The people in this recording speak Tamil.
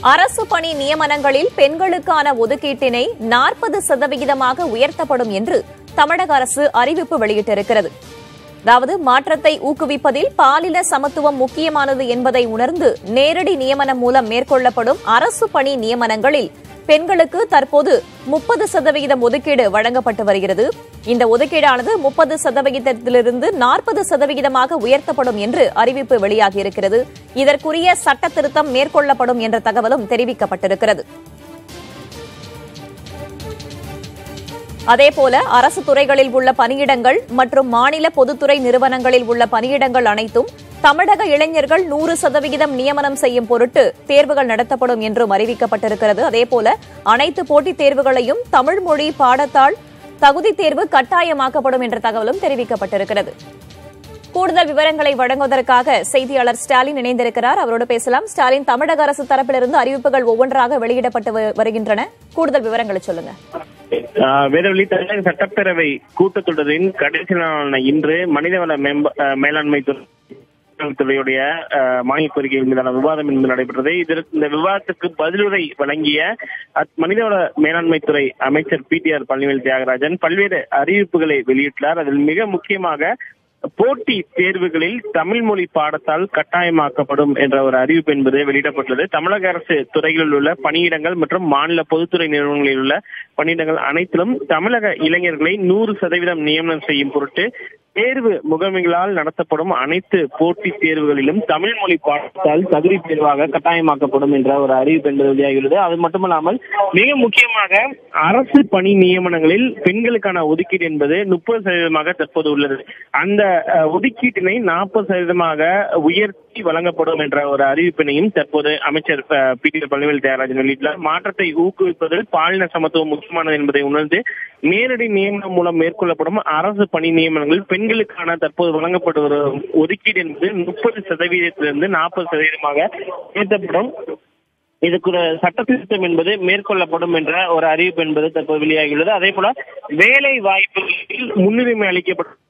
அரசு பணி நியமனங்களில் பெண்களுக்கான ஒதுக்கீட்டினை நாற்பது சதவிகிதமாக உயர்த்தப்படும் என்று தமிழக அரசு அறிவிப்பு வெளியிட்டிருக்கிறது அதாவது மாற்றத்தை ஊக்குவிப்பதில் பாலின சமத்துவம் முக்கியமானது என்பதை உணர்ந்து நேரடி நியமனம் மூலம் மேற்கொள்ளப்படும் அரசு பணி நியமனங்களில் பெண்களுக்கு தற்போது முப்பது சதவிகிதம் ஒதுக்கீடு வழங்கப்பட்டு வருகிறது இந்த ஒதுக்கீடானது முப்பது சதவிகிதத்திலிருந்து நாற்பது சதவிகிதமாக உயர்த்தப்படும் என்று அறிவிப்பு வெளியாகியிருக்கிறது இதற்குரிய சட்ட திருத்தம் மேற்கொள்ளப்படும் என்ற தகவலும் தெரிவிக்கப்பட்டிருக்கிறது அதேபோல அரசு துறைகளில் உள்ள பணியிடங்கள் மற்றும் மாநில பொதுத்துறை நிறுவனங்களில் உள்ள பணியிடங்கள் அனைத்தும் தமிழக இளைஞர்கள் நூறு சதவிகிதம் நியமனம் செய்யும் பொருட்டு தேர்வுகள் நடத்தப்படும் என்றும் அறிவிக்கப்பட்டிருக்கிறது அதேபோல அனைத்து போட்டித் தேர்வுகளையும் தமிழ் மொழி பாடத்தால் தகுதி தேர்வு கட்டாயமாக்கப்படும் என்ற தகவலும் தெரிவிக்கப்பட்டிருக்கிறது கூடுதல் விவரங்களை வழங்குவதற்காக செய்தியாளர் ஸ்டாலின் இணைந்திருக்கிறார் அவரோடு பேசலாம் ஸ்டாலின் தமிழக அரசு தரப்பிலிருந்து அறிவிப்புகள் ஒவ்வொன்றாக வெளியிடப்பட்டு வ- வருகின்றன கூடுதல் விவரங்களை சொல்லுங்க ஆஹ் வேதவழி தமிழக சட்டப்பேரவை கூட்டத்தொடரின் கடைசி நாளான இன்று மனிதவள மேம்ப- ஆஹ் மேலாண்மை துறை துறையுடைய ஆஹ், மானிய கோரிக்கைகள் மீதான விவாதம் இன்று நடைபெற்றது இதற்கு இந்த விவாதத்துக்கு பதிலுரை வழங்கிய அத்- மனிதவள மேலாண்மை துறை அமைச்சர் P T R Palanivel Thiagarajan பல்வேறு அறிவிப்புகளை வெளியிட்டார் அதில் மிக முக்கியமாக போட்டி தேர்வுகளில் தமிழ் மொழி பாடத்தால் கட்டாயமாக்கப்படும் என்ற ஒரு அறிவிப்பு என்பது வெளியிடப்பட்டது தமிழக அரசு துறைகளில் உள்ள பணியிடங்கள் மற்றும் மாநில பொதுத்துறை நிறுவனங்களில் உள்ள பணியிடங்கள் அனைத்திலும் தமிழக இளைஞர்களை நூறு சதவீதம் நியமனம் செய்யும் பொருட்டு தேர்வு முகமைகளால் நடத்தப்படும் அனைத்து போட்டித் தேர்வுகளிலும் தமிழ் மொழி பாடத்தால் தகுதி தேர்வாக கட்டாயமாக்கப்படும் என்ற ஒரு அறிவிப்பு என்பது வெளியாகிறது அது மட்டுமல்லாமல் மிக முக்கியமாக அரசு பணி நியமனங்களில் பெண்களுக்கான ஒதுக்கீடு என்பது முப்பது சதவீதமாக தற்போது உள்ளது அந்த அஹ், ஒதுக்கீட்டினை நாற்பது சதவீதமாக உயர்த்தி வழங்கப்படும் என்ற ஒரு அறிவிப்பினையும் தற்போது அமைச்சர் பி டி பழனிவேல் தியாகராஜன் வெளியிட்டார் மாற்றத்தை ஊக்குவிப்பதில் பாலின சமத்துவம் முக்கியமானது என்பதை உணர்ந்து நேரடி நியமனம் மூலம் மேற்கொள்ளப்படும் அரசு பணி நியமனங்கள் பெண்களுக்கான தற்போது வழங்கப்பட்டு வரும் ஒதுக்கீடு என்பது முப்பது சதவீதத்திலிருந்து நாற்பது சதவீதமாக உயர்த்தப்படும் இதுக்கு ஒரு சட்ட திருத்தம் என்பது மேற்கொள்ளப்படும் என்ற ஒரு அறிவிப்பு என்பது தற்போது வெளியாகியுள்ளது அதே போல வேலை வாய்ப்புகளில் முன்னுரிமை அளிக்கப்படும்